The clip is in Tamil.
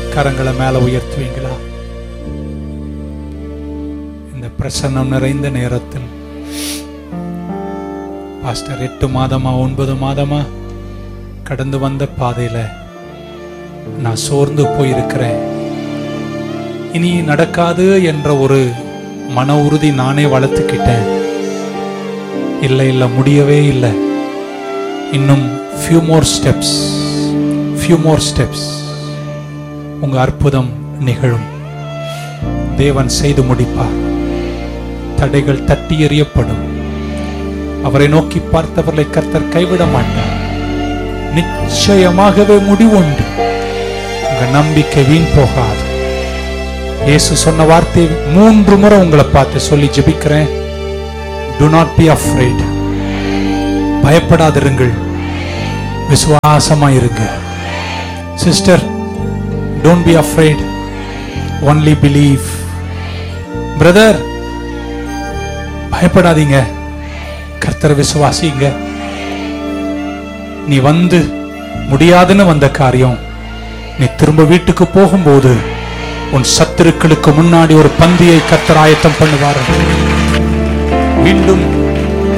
கரங்களை மேல உயர்த்துவீங்களா இந்த பிரசன்னம் நிறைந்த நேரத்தில் பாஸ்டர் எட்டு மாதமா ஒன்பது மாதமா கடந்து வந்த பாதையில நான் சோர்ந்து போயிருக்கிறேன் இனி நடக்காது என்ற ஒரு மன உறுதி நானே வளர்த்துக்கிட்டேன் இல்லை இல்லை முடியவே இல்லை இன்னும் few more steps few more steps உங்க அற்புதம் நிகழும் தேவன் செய்து முடிப்பார் தடைகள் தட்டி எறியப்படும் அவரை நோக்கி பார்த்தவர்களை கர்த்தர் கைவிட மாட்டார் நிச்சயமாகவே முடிவுண்டு உங்க நம்பிக்கை வீண் போகாது இயேசு சொன்ன வார்த்தை மூன்று முறை உங்களை பார்த்து சொல்லி ஜெபிக்கிறேன் டு நாட் பி afraid பயப்படாதிருங்கள் விசுவாசமா இருங்க sister don't be afraid only believe brother பயப்படாதீங்க கர்த்தர் விசுவாசிங்க நீ வந்து முடியாதுன்னு வந்த காரியம் நீ திரும்ப வீட்டுக்கு போகும்போது உன் சத்துருக்களுக்கு முன்னாடி ஒரு பந்தியை கர்த்தர் ஆயத்தம் பண்ணுவார் மீண்டும்